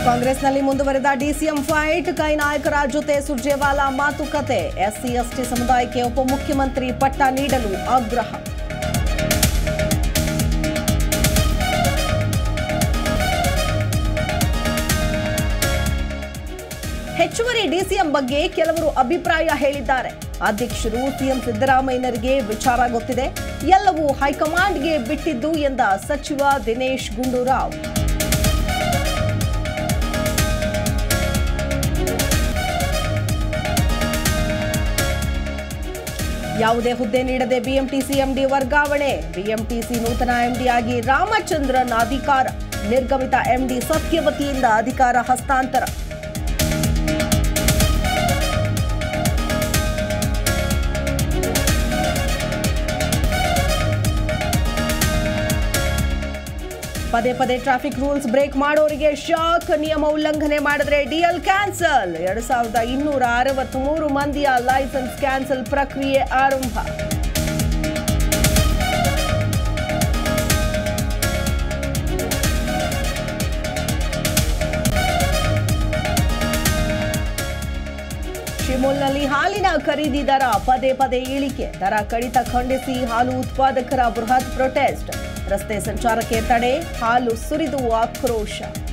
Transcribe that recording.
ಕಾಂಗ್ರೆಸ್ನಲ್ಲಿ ಮುಂದುವರೆದ DCM fight ಕೈ ನಾಯಕರ ಜೊತೆ ಸುರ್ಜೇವಾಲಾ ಮಾತುಕತೆ ಎಸ್ಸಿ ಎಸ್ಟಿ ಸಮುದಾಯಕ್ಕೆ ಉಪಮುಖ್ಯಮಂತ್ರಿ ಪಟ್ಟ ನೀಡಲು ಆಗ್ರಹ ಹೆಚ್ಚುವರಿ ಡಿಸಿಎಂ ಬಗ್ಗೆ ಕೆಲವರು ಅಭಿಪ್ರಾಯ ಹೇಳಿದ್ದಾರೆ ಅಧ್ಯಕ್ಷರು ಸಿಎಂ ಸಿದ್ದರಾಮಯ್ಯನವರಿಗೆ ವಿಚಾರ ಗೊತ್ತಿದೆ ಎಲ್ಲವೂ ಹೈಕಮಾಂಡ್ಗೆ ಬಿಟ್ಟಿದ್ದು ಎಂದ ಸಚಿವ ದಿನೇಶ್ ಗುಂಡೂರಾವ್ ಯಾವುದೇ ಹುದ್ದೆ ನೀಡದೆ ಬಿಎಂಟಿಸಿ ಎಂಡಿ ವರ್ಗಾವಣೆ ಬಿಎಂಟಿಸಿ ನೂತನ ಎಂಡಿ ಆಗಿ ರಾಮಚಂದ್ರನ್ ಅಧಿಕಾರ ನಿರ್ಗಮಿತ ಎಂಡಿ ಸತ್ಯವತಿಯಿಂದ ಅಧಿಕಾರ ಹಸ್ತಾಂತರ ಪದೇ ಪದೇ ಟ್ರಾಫಿಕ್ ರೂಲ್ಸ್ ಬ್ರೇಕ್ ಮಾಡೋರಿಗೆ ಶಾಕ್ ನಿಯಮ ಉಲ್ಲಂಘನೆ ಮಾಡಿದ್ರೆ ಡಿಎಲ್ ಕ್ಯಾನ್ಸಲ್ ಎರಡ್ ಸಾವಿರದ ಇನ್ನೂರ ಅರವತ್ಮೂರು ಮಂದಿಯ ಲೈಸೆನ್ಸ್ ಕ್ಯಾನ್ಸಲ್ ಪ್ರಕ್ರಿಯೆ ಆರಂಭ ಶಿಮೂಲ್ನಲ್ಲಿ ಹಾಲಿನ ಖರೀದಿ ದರ ಪದೇ ಪದೇ ಇಳಿಕೆ ದರ ಕಡಿತ ಖಂಡಿಸಿ ಹಾಲು ಉತ್ಪಾದಕರ ಬೃಹತ್ ಪ್ರೊಟೆಸ್ಟ್ ರಸ್ತೆ ಸಂಚಾರಕ್ಕೆ ತಡೆ ಹಾಲು ಸುರಿದು ಆಕ್ರೋಶ